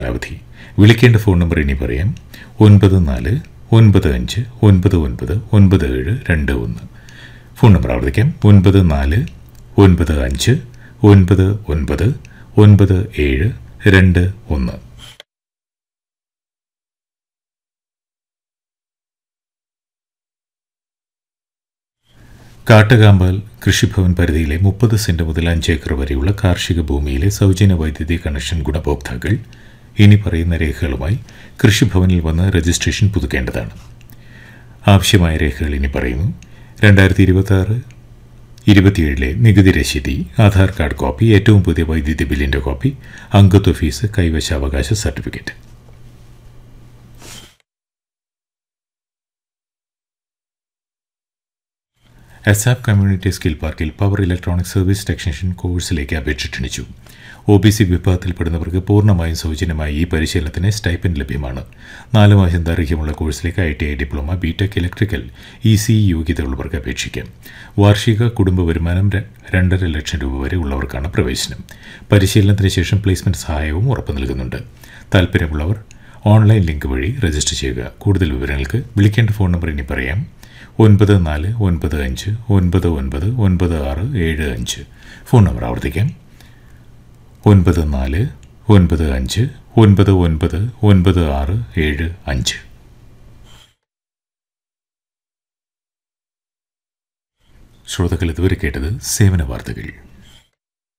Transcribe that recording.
അവധി വിളിക്കേണ്ട phone number ഇനി പറയാം ഒൻപത് നാല് ഒൻപത് അഞ്ച് ഒൻപത് ഒൻപത് ഒൻപത് ഏഴ് രണ്ട് ഒന്ന് ഫോൺ നമ്പർ ആവർത്തിക്കാം ഒൻപത് നാല് ഒൻപത് അഞ്ച് ഒൻപത് ഒൻപത് ഒൻപത് ഏഴ് രണ്ട് ഒന്ന് കാട്ടുകാമ്പാൽ കൃഷിഭവൻ പരിധിയിലെ മുപ്പത് സെന്റ് മുതൽ അഞ്ച് ഏക്കർ വരെയുള്ള കാർഷിക ഭൂമിയിലെ സൗജന്യ വൈദ്യുതി കണക്ഷൻ ഗുണഭോക്താക്കൾ ഇനി പറയുന്ന രേഖകളുമായി കൃഷിഭവനിൽ വന്ന് രജിസ്ട്രേഷൻ പുതുക്കേണ്ടതാണ് ആവശ്യമായ രേഖകൾ ഇനി പറയുന്നു രണ്ടായിരത്തി ഇരുപത്തി ആറ് ഇരുപത്തിയേഴിലെ നികുതി രശീതി ആധാർ കാർഡ് കോപ്പി ഏറ്റവും പുതിയ വൈദ്യുതി ബില്ലിന്റെ കോപ്പി അംഗത്വ ഫീസ് കൈവശാവകാശ സർട്ടിഫിക്കറ്റ് എസാപ്പ് കമ്മ്യൂണിറ്റി സ്കിൽ പാർക്കിൽ പവർ ഇലക്ട്രോണിക് സർവീസ് ടെക്നീഷ്യൻ കോഴ്സിലേക്ക് അപേക്ഷ ക്ഷണിച്ചു ഒ ബി സി വിഭാഗത്തിൽപ്പെടുന്നവർക്ക് പൂർണ്ണമായും സൗജന്യമായി ഈ പരിശീലനത്തിന് സ്റ്റൈപ്പൻ ലഭ്യമാണ് നാല് മാസം ദൈർഘ്യമുള്ള കോഴ്സിലേക്ക് I T I diploma B Tech electrical E C യോഗ്യതയുള്ളവർക്ക് അപേക്ഷിക്കാം വാർഷിക കുടുംബ വരുമാനം ര- രണ്ടര ലക്ഷം രൂപ വരെ ഉള്ളവർക്കാണ് പ്രവേശനം പരിശീലനത്തിന് ശേഷം പ്ലേസ്മെന്റ് സഹായവും ഉറപ്പു നൽകുന്നുണ്ട് താല്പര്യമുള്ളവർ ഓൺലൈൻ ലിങ്ക് വഴി രജിസ്റ്റർ ചെയ്യുക കൂടുതൽ വിവരങ്ങൾക്ക് വിളിക്കേണ്ട ഫോൺ നമ്പർ ഇനി പറയാം ഒൻപത് നാല് ഒൻപത് അഞ്ച് ഒൻപത് ഒൻപത് ഒൻപത് ആറ് ഏഴ് അഞ്ച് ഫോൺ നമ്പർ ആവർത്തിക്കാം ഒൻപത് നാല് ഒൻപത് അഞ്ച് ഒൻപത് ഒൻപത് ഒൻപത് ആറ് ഏഴ് അഞ്ച് ശ്രോതാക്കൾ ഇതുവരെ കേട്ടത് സേവന വാർത്തകൾ